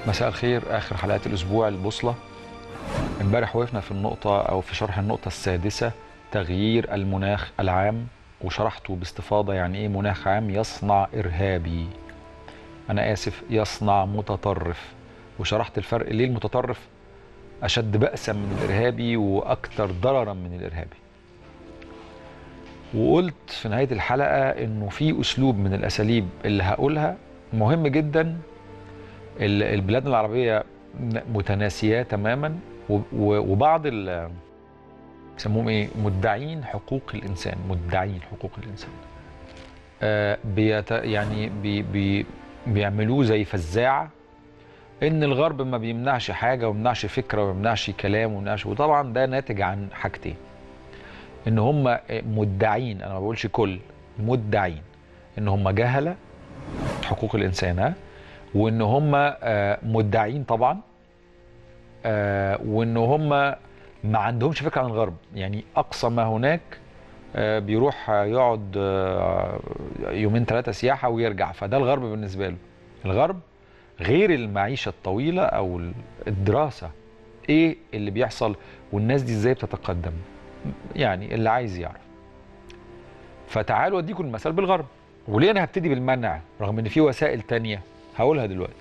مساء الخير اخر حلقات الاسبوع البوصله امبارح وقفنا في النقطه او في شرح النقطه السادسه تغيير المناخ العام وشرحته باستفاضه يعني ايه مناخ عام يصنع ارهابي انا اسف يصنع متطرف وشرحت الفرق ليه المتطرف اشد بأسا من الارهابي واكثر ضررا من الارهابي وقلت في نهايه الحلقه انه في اسلوب من الاساليب اللي هقولها مهم جدا ال- البلاد العربيه متناسياه تماما و- و- وبعض ال يسموهم ايه مدعين حقوق الانسان مدعين حقوق الانسان آه بيت يعني بي بي بيعملوه زي فزاعه ان الغرب ما بيمنعش حاجه وما بيمنعش فكره وما بيمنعش كلام وما بيمنعش وطبعا ده ناتج عن حاجتين ان هم مدعين انا ما بقولش كل مدعين ان هم جهله حقوق الانسان ها وان هم آه، مدعين طبعا آه، وان هم ما عندهمش فكره عن الغرب يعني اقصى ما هناك آه، بيروح آه، يقعد آه، يومين ثلاثه سياحه ويرجع فده الغرب بالنسبه له الغرب غير المعيشه الطويله او الدراسه ايه اللي بيحصل والناس دي ازاي بتتقدم يعني اللي عايز يعرف فتعالوا اديكم المثال بالغرب وليه انا هبتدي بالمنع رغم ان في وسائل تانية هقولها دلوقتي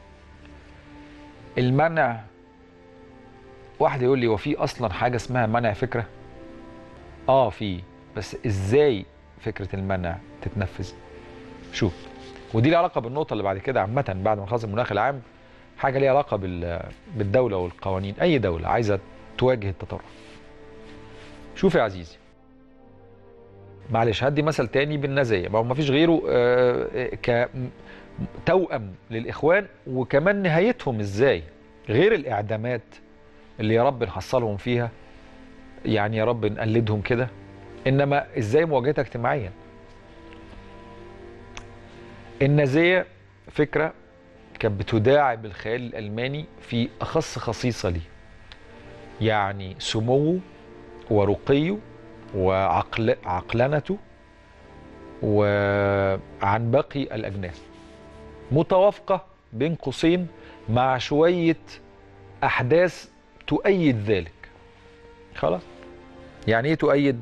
المنع واحد يقول لي هو في اصلا حاجه اسمها منع فكره اه في بس ازاي فكره المنع تتنفذ شوف ودي ليها علاقه بالنقطه اللي بعد كده عامه بعد ما نخلص المناخ العام حاجه ليها علاقه بال بالدوله والقوانين اي دوله عايزه تواجه التطرف شوف يا عزيزي معلش هدي مثل تاني بالنازيه ما هو ما فيش غيره آه، ك توأم للإخوان وكمان نهايتهم إزاي غير الإعدامات اللي يا رب نحصلهم فيها يعني يا رب نقلدهم كده إنما إزاي مواجهتها اجتماعيا النازية فكرة كانت بتداعب الخيال الألماني في أخص خصيصة ليه يعني سموه ورقيه وعقل عقلنته وعن باقي الأجناس متوافقة بين قوسين مع شوية أحداث تؤيد ذلك خلاص يعني إيه تؤيد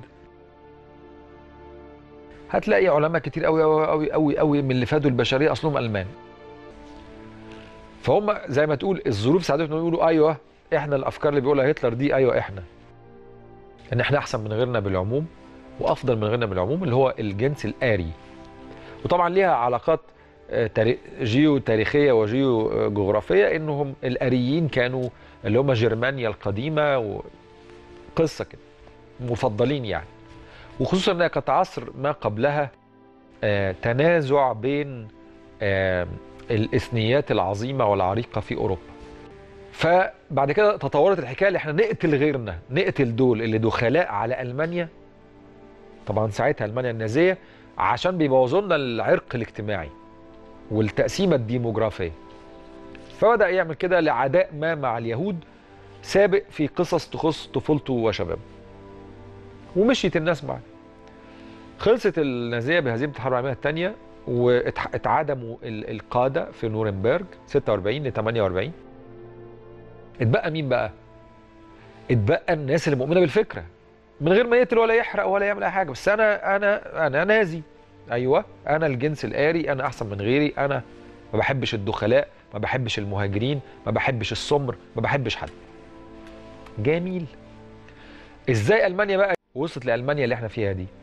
هتلاقي علماء كتير قوي قوي قوي قوي قوي من اللي فادوا البشرية أصلهم ألمان فهم زي ما تقول الظروف ساعدتهم يقولوا أيوه إحنا الأفكار اللي بيقولها هتلر دي أيوه إحنا إن إحنا أحسن من غيرنا بالعموم وأفضل من غيرنا بالعموم اللي هو الجنس الآري وطبعا ليها علاقات آه، تاري- جيو تاريخيه وجيو آه، جغرافيه انهم الاريين كانوا اللي هم جرمانيا القديمه وقصه كده مفضلين يعني وخصوصا انها كانت عصر ما قبلها آه، تنازع بين آه، الاثنيات العظيمه والعريقه في اوروبا فبعد كده تطورت الحكايه اللي احنا نقتل غيرنا نقتل دول اللي دخلاء على المانيا طبعا ساعتها المانيا النازيه عشان بيبوظوا لنا العرق الاجتماعي والتقسيمه الديموغرافيه فبدا يعمل كده لعداء ما مع اليهود سابق في قصص تخص طفولته وشبابه ومشيت الناس معاه خلصت النازيه بهزيمه الحرب العالميه الثانيه واتعدموا ال- القاده في نورنبرج 46 ل 48 اتبقى مين بقى؟ اتبقى الناس اللي مؤمنه بالفكره من غير ما يقتل ولا يحرق ولا يعمل اي حاجه بس انا انا انا نازي ايوه انا الجنس الآري انا احسن من غيري انا ما بحبش الدخلاء ما بحبش المهاجرين ما بحبش السمر ما بحبش حد جميل ازاي المانيا بقى وصلت لالمانيا اللي احنا فيها دي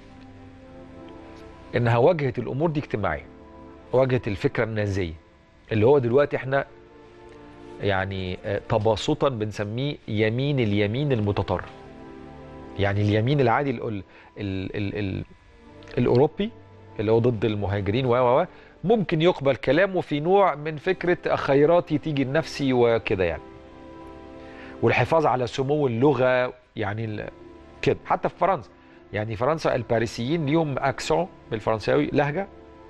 انها واجهت الامور دي اجتماعيا واجهت الفكره النازيه اللي هو دلوقتي احنا يعني آه، تباسطا بنسميه يمين اليمين المتطرف يعني اليمين العادي ال ال ال ال الاوروبي اللي هو ضد المهاجرين و و و ممكن يقبل كلامه في نوع من فكره خيراتي تيجي لنفسي وكده يعني والحفاظ على سمو اللغه يعني ال- كده حتى في فرنسا يعني فرنسا الباريسيين ليهم اكسون بالفرنساوي لهجه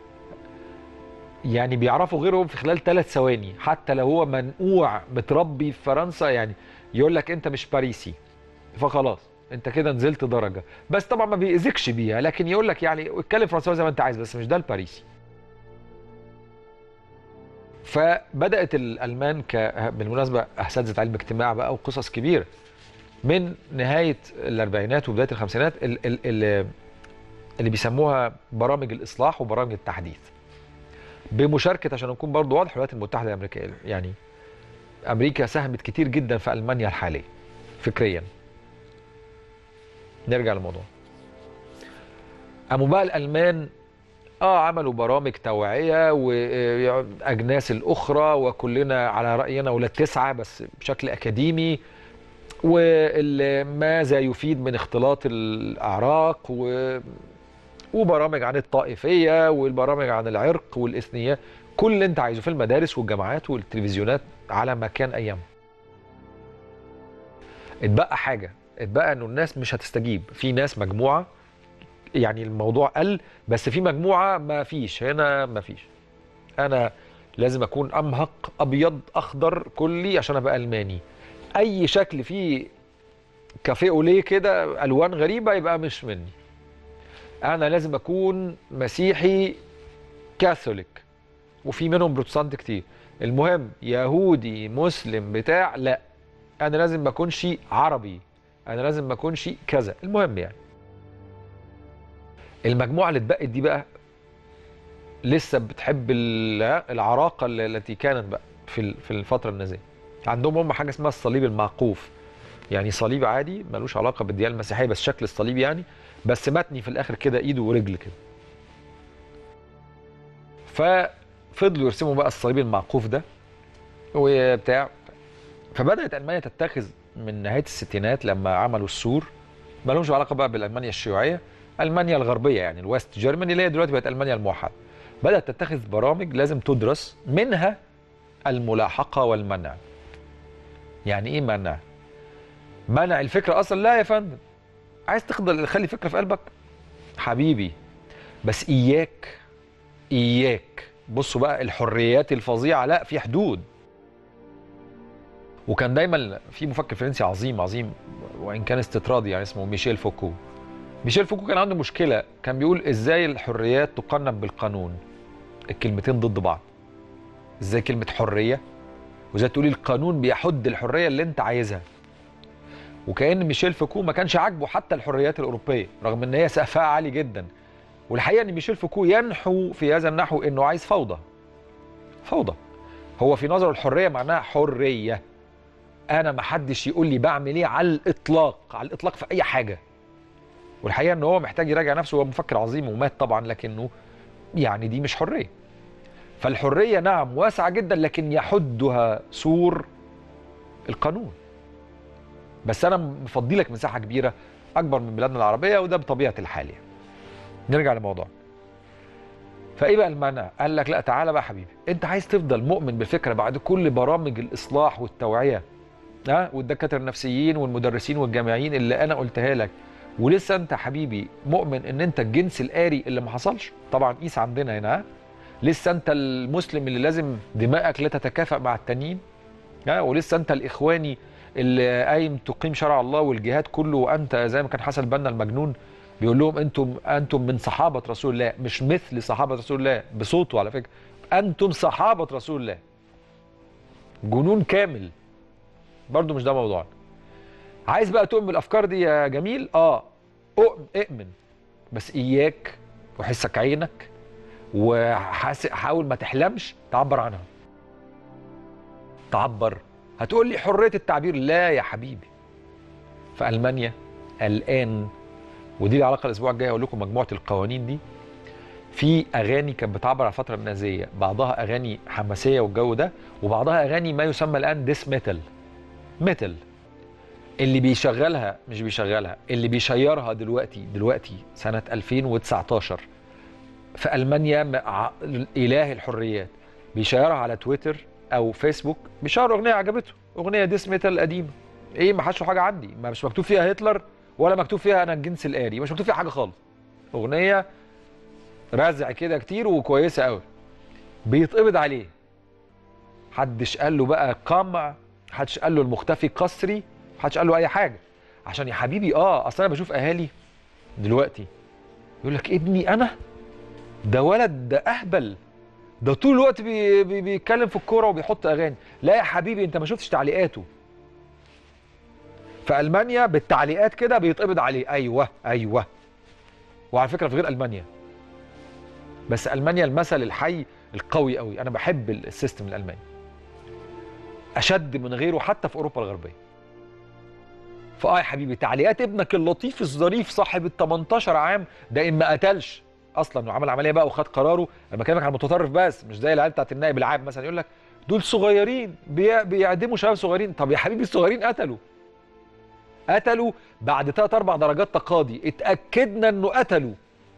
يعني بيعرفوا غيرهم في خلال ثلاث ثواني حتى لو هو منقوع متربي في فرنسا يعني يقول لك انت مش باريسي فخلاص انت كده نزلت درجه بس طبعا ما بيأذكش بيها لكن يقول لك يعني اتكلم فرنساوي زي ما انت عايز بس مش ده الباريسي فبدات الالمان ك بالمناسبه اساتذه علم اجتماع بقى وقصص كبيره من نهايه الاربعينات وبدايه الخمسينات ال- ال- ال- اللي بيسموها برامج الاصلاح وبرامج التحديث بمشاركه عشان نكون برضو واضح الولايات المتحده الامريكيه يعني امريكا ساهمت كتير جدا في المانيا الحاليه فكريا نرجع للموضوع قاموا بقى الالمان اه عملوا برامج توعيه واجناس الاخرى وكلنا على راينا ولاد تسعه بس بشكل اكاديمي وماذا يفيد من اختلاط الاعراق و وبرامج عن الطائفيه والبرامج عن العرق والاثنياء كل اللي انت عايزه في المدارس والجامعات والتلفزيونات على ما كان ايام اتبقى حاجه اتبقى انه الناس مش هتستجيب في ناس مجموعه يعني الموضوع قل بس في مجموعه ما فيش هنا ما فيش انا لازم اكون امهق ابيض اخضر كلي عشان ابقى الماني اي شكل فيه كافيه اوليه كده الوان غريبه يبقى مش مني انا لازم اكون مسيحي كاثوليك وفي منهم بروتستانت كتير المهم يهودي مسلم بتاع لا انا لازم ما اكونش عربي انا لازم ما اكونش كذا المهم يعني المجموعه اللي اتبقت دي بقى لسه بتحب ال- العراقه ال- التي كانت بقى في ال- في الفتره النازيه عندهم هم حاجه اسمها الصليب المعقوف يعني صليب عادي ملوش علاقه بالديانه المسيحيه بس شكل الصليب يعني بس متني في الاخر كده ايده ورجل كده ففضلوا يرسموا بقى الصليب المعقوف ده وبتاع فبدات المانيا تتخذ من نهايه الستينات لما عملوا السور ما لهمش علاقه بقى بالالمانيا الشيوعيه المانيا الغربيه يعني الويست جيرماني اللي هي دلوقتي بقت المانيا الموحده بدات تتخذ برامج لازم تدرس منها الملاحقه والمنع يعني ايه منع منع الفكره اصلا لا يا فندم عايز تخضل خلي فكره في قلبك حبيبي بس اياك اياك بصوا بقى الحريات الفظيعه لا في حدود وكان دايما في مفكر فرنسي عظيم عظيم وان كان استطرادي يعني اسمه ميشيل فوكو ميشيل فوكو كان عنده مشكله كان بيقول ازاي الحريات تقنن بالقانون الكلمتين ضد بعض ازاي كلمه حريه وازاي تقولي القانون بيحد الحريه اللي انت عايزها وكان ميشيل فوكو ما كانش عاجبه حتى الحريات الاوروبيه رغم ان هي سقفها عالي جدا والحقيقه ان ميشيل فوكو ينحو في هذا النحو انه عايز فوضى فوضى هو في نظره الحريه معناها حريه انا ما حدش يقول لي بعمل ايه على الاطلاق على الاطلاق في اي حاجه والحقيقه ان هو محتاج يراجع نفسه هو مفكر عظيم ومات طبعا لكنه يعني دي مش حريه فالحريه نعم واسعه جدا لكن يحدها سور القانون بس انا مفضي لك مساحه كبيره اكبر من بلادنا العربيه وده بطبيعه الحال يعني. نرجع لموضوع فايه بقى المنع قال لك لا تعالى بقى حبيبي انت عايز تفضل مؤمن بالفكره بعد كل برامج الاصلاح والتوعيه ها والدكاتره النفسيين والمدرسين والجامعيين اللي انا قلتها لك ولسه انت حبيبي مؤمن ان انت الجنس الآري اللي ما حصلش طبعا قيس عندنا هنا ها؟ لسه انت المسلم اللي لازم دماءك لا تتكافئ مع التانيين ها ولسه انت الاخواني اللي قايم تقيم شرع الله والجهاد كله وانت زي ما كان حسن البنا المجنون بيقول لهم انتم انتم من صحابه رسول الله مش مثل صحابه رسول الله بصوته على فكره انتم صحابه رسول الله جنون كامل برضو مش ده موضوعنا عايز بقى تؤمن بالافكار دي يا جميل اه اؤمن اؤمن بس اياك وحسك عينك وحاول ما تحلمش تعبر عنها تعبر هتقول لي حريه التعبير لا يا حبيبي في المانيا الان ودي لها علاقه الاسبوع الجاي اقول لكم مجموعه القوانين دي في اغاني كانت بتعبر عن الفتره النازيه بعضها اغاني حماسيه والجو ده وبعضها اغاني ما يسمى الان ديس ميتال ميتال اللي بيشغلها مش بيشغلها اللي بيشيرها دلوقتي دلوقتي سنه 2019 في المانيا مع اله الحريات بيشيرها على تويتر او فيسبوك بيشير اغنيه عجبته اغنيه ديس ميتال قديمه ايه ما حدش حاجه عندي ما مش مكتوب فيها هتلر ولا مكتوب فيها انا الجنس الآري مش مكتوب فيها حاجه خالص اغنيه رزع كده كتير وكويسه قوي بيتقبض عليه حدش قال له بقى قمع حدش قال له المختفي قسري حدش قال له اي حاجه عشان يا حبيبي اه اصل انا بشوف اهالي دلوقتي يقول لك ابني انا ده ولد ده اهبل ده طول الوقت بي بي بيتكلم في الكوره وبيحط اغاني لا يا حبيبي انت ما شفتش تعليقاته في المانيا بالتعليقات كده بيتقبض عليه ايوه ايوه وعلى فكره في غير المانيا بس المانيا المثل الحي القوي قوي انا بحب السيستم الالماني اشد من غيره حتى في اوروبا الغربيه فاه يا حبيبي تعليقات ابنك اللطيف الظريف صاحب ال 18 عام ده ان ما قتلش اصلا وعمل عمليه بقى وخد قراره انا بكلمك على المتطرف بس مش زي العيال بتاعت النائب العام مثلا يقول لك دول صغيرين بي... بيعدموا شباب صغيرين طب يا حبيبي الصغيرين قتلوا قتلوا بعد ثلاث اربع درجات تقاضي اتاكدنا انه قتلوا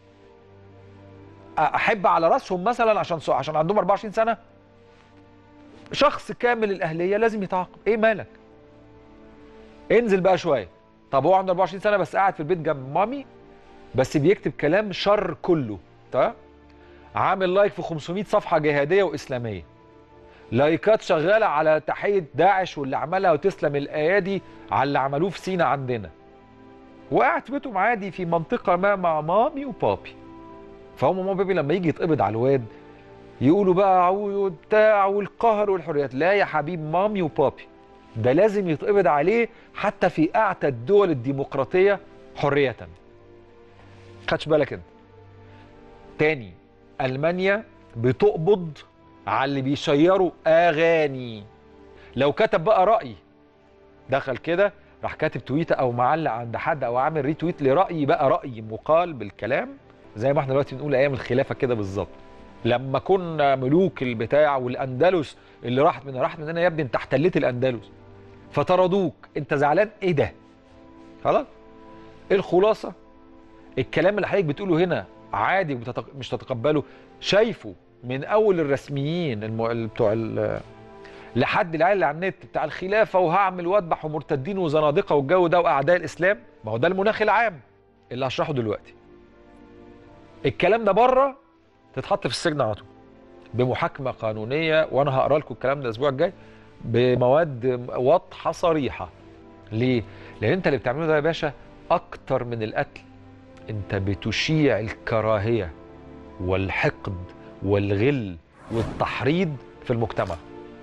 احب على راسهم مثلا عشان عشان عندهم 24 سنه شخص كامل الاهليه لازم يتعاقب ايه مالك انزل بقى شويه طب هو عنده 24 سنه بس قاعد في البيت جنب مامي بس بيكتب كلام شر كله تمام عامل لايك في 500 صفحه جهاديه واسلاميه لايكات شغاله على تحيه داعش واللي عملها وتسلم الايادي على اللي عملوه في سينا عندنا وقاعد في بيتهم عادي في منطقه ما مع مامي وبابي فهم ماما وبابي لما يجي يتقبض على الواد يقولوا بقى وبتاع والقهر والحريات لا يا حبيب مامي وبابي ده لازم يتقبض عليه حتى في اعتى الدول الديمقراطيه حريه خدش بالك انت تاني المانيا بتقبض على اللي بيشيروا اغاني لو كتب بقى راي دخل كده راح كاتب تويته او معلق عند حد او عامل ريتويت لراي بقى راي مقال بالكلام زي ما احنا دلوقتي بنقول ايام الخلافه كده بالظبط لما كنا ملوك البتاع والاندلس اللي راحت من راحت مننا يا ابني انت احتليت الاندلس فطردوك انت زعلان ايه ده خلاص الخلاصه الكلام اللي حضرتك بتقوله هنا عادي وبتتق... مش تتقبله شايفه من اول الرسميين الم... بتوع ال... لحد العيال اللي على النت بتاع الخلافه وهعمل واذبح ومرتدين وزنادقه والجو ده واعداء الاسلام ما هو ده المناخ العام اللي هشرحه دلوقتي الكلام ده بره تتحط في السجن على طول بمحاكمه قانونيه وانا هقرا لكم الكلام ده الاسبوع الجاي بمواد واضحه صريحه ليه؟ لان انت اللي بتعمله ده يا باشا اكتر من القتل انت بتشيع الكراهيه والحقد والغل والتحريض في المجتمع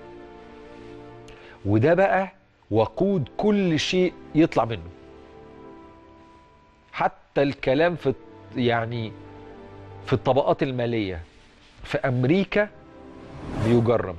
وده بقى وقود كل شيء يطلع منه حتى الكلام في يعني في الطبقات الماليه في امريكا بيجرم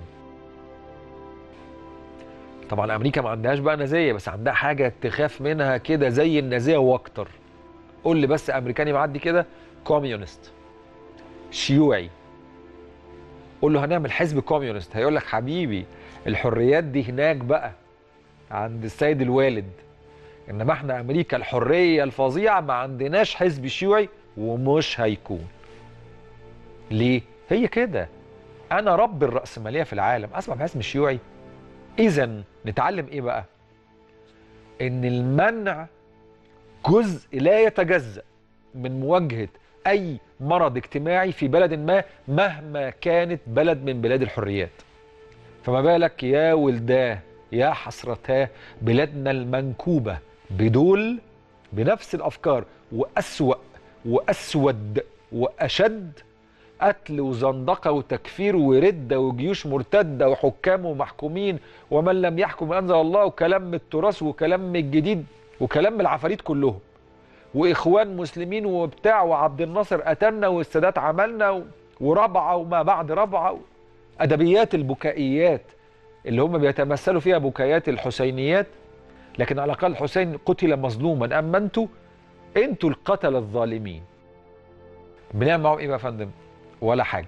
طبعا امريكا ما عندهاش بقى نازيه بس عندها حاجه تخاف منها كده زي النازيه واكتر قول لي بس امريكاني معدي كده كوميونست شيوعي قول له هنعمل حزب كوميونست هيقول لك حبيبي الحريات دي هناك بقى عند السيد الوالد انما احنا امريكا الحريه الفظيعه ما عندناش حزب شيوعي ومش هيكون ليه هي كده انا رب الراسماليه في العالم اسمع بحزب الشيوعي اذا نتعلم ايه بقى ان المنع جزء لا يتجزا من مواجهه اي مرض اجتماعي في بلد ما مهما كانت بلد من بلاد الحريات فما بالك يا ولداه يا حسرتاه بلادنا المنكوبه بدول بنفس الافكار واسوا واسود واشد قتل وزندقه وتكفير ورده وجيوش مرتده وحكام ومحكومين ومن لم يحكم انزل الله وكلام من التراث وكلام من الجديد وكلام من العفاريت كلهم واخوان مسلمين وبتاع وعبد الناصر قتلنا والسادات عملنا وربعه وما بعد ربعه ادبيات البكائيات اللي هم بيتمثلوا فيها بكايات الحسينيات لكن على الاقل الحسين قتل مظلوما اما انتوا انتوا القتله الظالمين بنعمل معاهم ايه بقى يا فندم ولا حاجه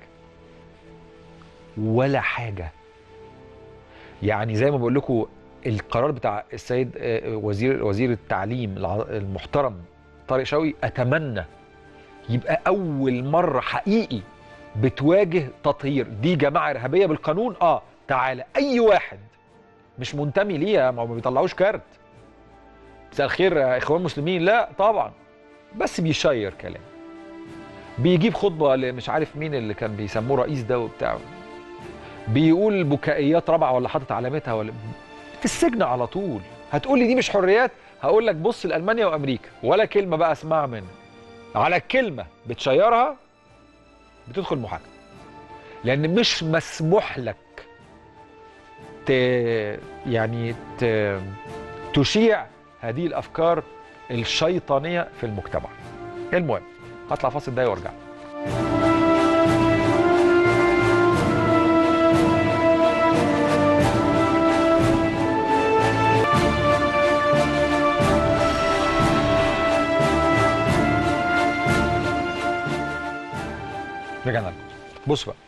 ولا حاجه يعني زي ما بقول لكم القرار بتاع السيد وزير وزير التعليم المحترم طارق شوقي اتمنى يبقى اول مره حقيقي بتواجه تطهير دي جماعه ارهابيه بالقانون اه تعالى اي واحد مش منتمي ليها ما بيطلعوش كارت مساء الخير اخوان مسلمين لا طبعا بس بيشير كلام بيجيب خطبه مش عارف مين اللي كان بيسموه رئيس ده وبتاع بيقول بكائيات رابعه ولا حاطط علامتها ولا في السجن على طول هتقول لي دي مش حريات هقول لك بص لالمانيا وامريكا ولا كلمه بقى اسمعها منها على الكلمه بتشيرها بتدخل محاكمه لان مش مسموح لك ت يعني ت تشيع هذه الافكار الشيطانيه في المجتمع المهم هطلع فاصل ده وارجع رجعنا لكم بص بقى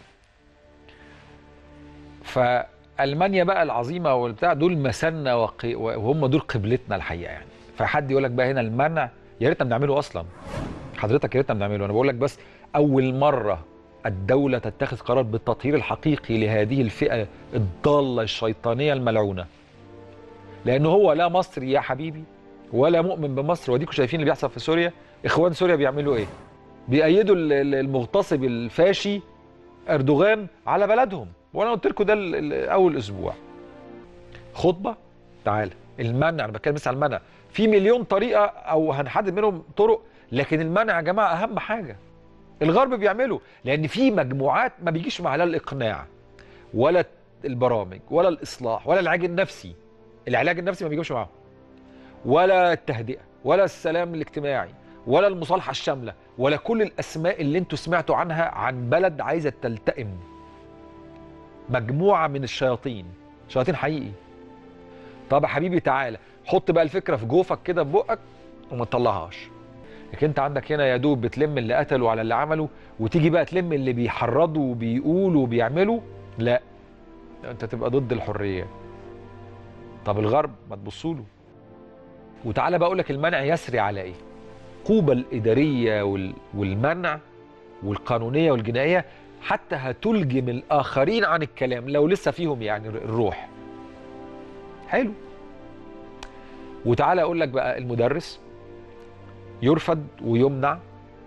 فالمانيا بقى العظيمه والبتاع دول مثلنا وقي... وهم دول قبلتنا الحقيقه يعني فحد يقول لك بقى هنا المنع يا ريتنا بنعمله اصلا حضرتك يا ريتنا بنعمله انا بقول لك بس اول مره الدوله تتخذ قرار بالتطهير الحقيقي لهذه الفئه الضاله الشيطانيه الملعونه لانه هو لا مصري يا حبيبي ولا مؤمن بمصر وديكم شايفين اللي بيحصل في سوريا اخوان سوريا بيعملوا ايه بيأيدوا ال- ال- المغتصب الفاشي اردوغان على بلدهم وانا قلت لكم ده ال- ال- اول اسبوع خطبه تعالى المنع انا بتكلم بس على المنع في مليون طريقه او هنحدد منهم طرق لكن المنع يا جماعه اهم حاجه الغرب بيعمله لان في مجموعات ما بيجيش معاها لا الاقناع ولا البرامج ولا الاصلاح ولا العلاج النفسي العلاج النفسي ما بيجيبش معاهم ولا التهدئه ولا السلام الاجتماعي ولا المصالحه الشامله ولا كل الاسماء اللي انتوا سمعتوا عنها عن بلد عايزه تلتئم مجموعه من الشياطين شياطين حقيقي طب يا حبيبي تعالى حط بقى الفكره في جوفك كده في بقك وما تطلعهاش لكن انت عندك هنا يا دوب بتلم اللي قتلوا على اللي عملوا وتيجي بقى تلم اللي بيحرضوا وبيقولوا وبيعملوا لا انت تبقى ضد الحريه طب الغرب ما تبصوا له وتعالى بقى اقول لك المنع يسري على ايه العقوبه الاداريه وال- والمنع والقانونيه والجنائيه حتى هتلجم الاخرين عن الكلام لو لسه فيهم يعني الروح حلو وتعالى اقول لك بقى المدرس يرفض ويمنع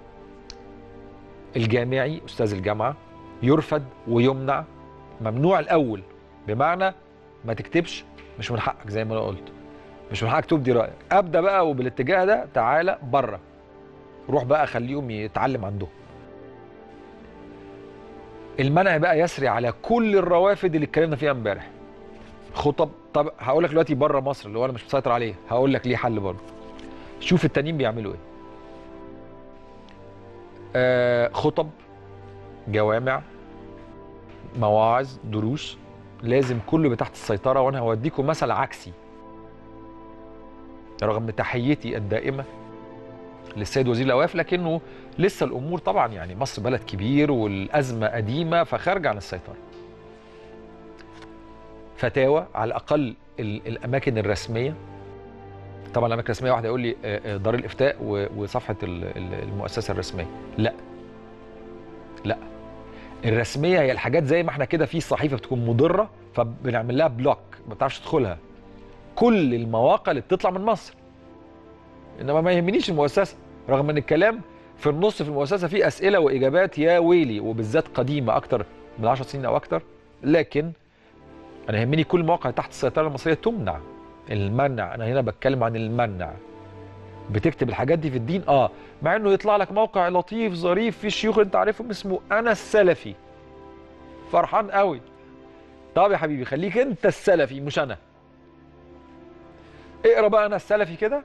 الجامعي استاذ الجامعه يرفض ويمنع ممنوع الاول بمعنى ما تكتبش مش من حقك زي ما انا قلت مش من حقك تبدي رايك ابدا بقى وبالاتجاه ده تعالى بره روح بقى خليهم يتعلم عندهم المنع بقى يسري على كل الروافد اللي اتكلمنا فيها امبارح خطب طب هقول لك دلوقتي بره مصر اللي هو انا مش مسيطر عليه هقول لك ليه حل برضه شوف التانيين بيعملوا ايه آه خطب جوامع مواعظ دروس لازم كله يبقى تحت السيطره وانا هوديكم مثل عكسي رغم تحيتي الدائمه للسيد وزير الاوقاف لكنه لسه الامور طبعا يعني مصر بلد كبير والازمه قديمه فخارجه عن السيطره. فتاوى على الاقل ال- الاماكن الرسميه طبعا الاماكن الرسميه واحد يقول لي آه، آه، دار الافتاء و- وصفحه ال- ال- المؤسسه الرسميه لا لا الرسميه هي الحاجات زي ما احنا كده في صحيفه بتكون مضره فبنعمل لها بلوك ما بتعرفش تدخلها كل المواقع اللي بتطلع من مصر انما ما يهمنيش المؤسسه رغم ان الكلام في النص في المؤسسه فيه اسئله واجابات يا ويلي وبالذات قديمه اكتر من 10 سنين او اكتر لكن انا يهمني كل مواقع تحت السيطره المصريه تمنع المنع انا هنا بتكلم عن المنع بتكتب الحاجات دي في الدين اه مع انه يطلع لك موقع لطيف ظريف في شيوخ انت عارفهم اسمه انا السلفي فرحان قوي طب يا حبيبي خليك انت السلفي مش انا اقرا بقى انا السلفي كده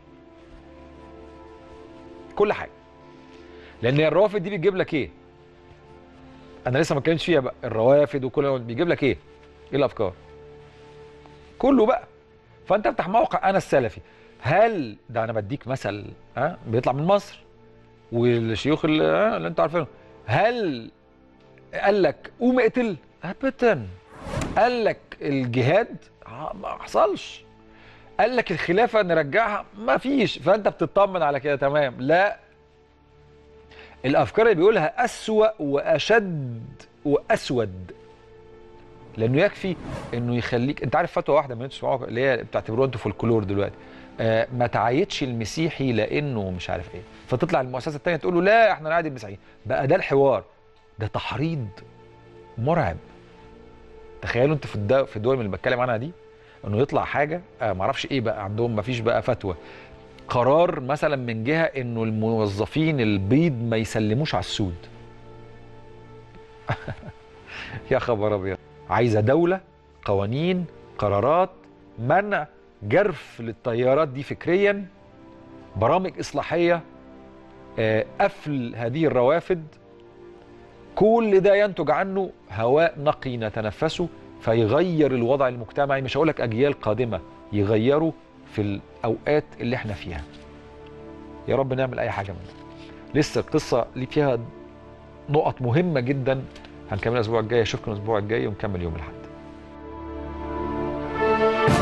كل حاجه لان الروافد دي بتجيب لك ايه انا لسه ما اتكلمتش فيها بقى الروافد وكل بيجيب لك ايه ايه الافكار كله بقى فانت افتح موقع انا السلفي هل ده انا بديك مثل ها بيطلع من مصر والشيوخ اللي, ها اللي انتوا عارفينهم هل قال لك قوم اقتل ابدا قال لك الجهاد آه، ما حصلش قال لك الخلافه نرجعها ما فيش فانت بتطمن على كده تمام لا الافكار اللي بيقولها اسوا واشد واسود لانه يكفي انه يخليك انت عارف فتوى واحده من انتوا تسمعوها اللي هي بتعتبروها انتوا فولكلور دلوقتي آه ما تعايدش المسيحي لانه مش عارف ايه فتطلع المؤسسه الثانيه تقول له لا احنا نعادي المسيحيين بقى ده الحوار ده تحريض مرعب تخيلوا انت في الدو... في الدول اللي بتكلم عنها دي انه يطلع حاجه آه معرفش ايه بقى عندهم مفيش بقى فتوى قرار مثلا من جهه انه الموظفين البيض ما يسلموش على السود يا خبر ابيض عايزه دوله قوانين قرارات منع جرف للتيارات دي فكريا برامج اصلاحيه آه، قفل هذه الروافد كل ده ينتج عنه هواء نقي نتنفسه فيغير الوضع المجتمعي مش هقول لك اجيال قادمه يغيروا في الاوقات اللي احنا فيها يا رب نعمل اي حاجه منها لسه القصه اللي فيها نقط مهمه جدا هنكملها الاسبوع الجاي اشوفكم الاسبوع الجاي ونكمل يوم الاحد